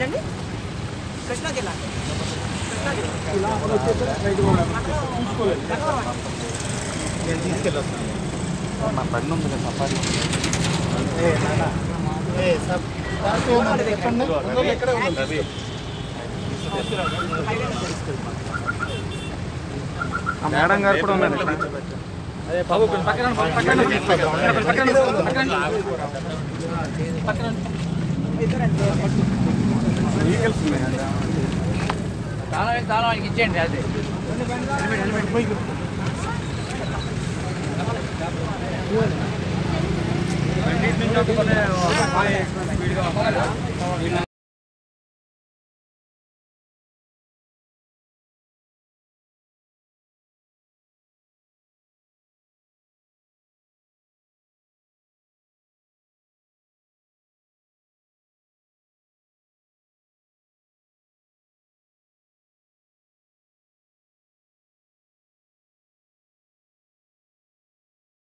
ఏంటండి కృష్ణా జిల్లా కృష్ణా జిల్లా నేను తీసుకెళ్ళొస్తాను మా బండి ఉంది కదా సఫారీ ఏ నాన్న ఏ సబ్ చెప్పండి ఎక్కడ ఉంది ఆ మేడం గారు కూడా ఉన్నారు అదే బాబు కొంచెం పక్కన పక్కన పక్కన పక్కన వెహికల్స్ ఉన్నాయి తాళం తాళం ఆయనకి ఇచ్చేయండి అదే రెండింటి నుంచి ఒక స్పీడ్గా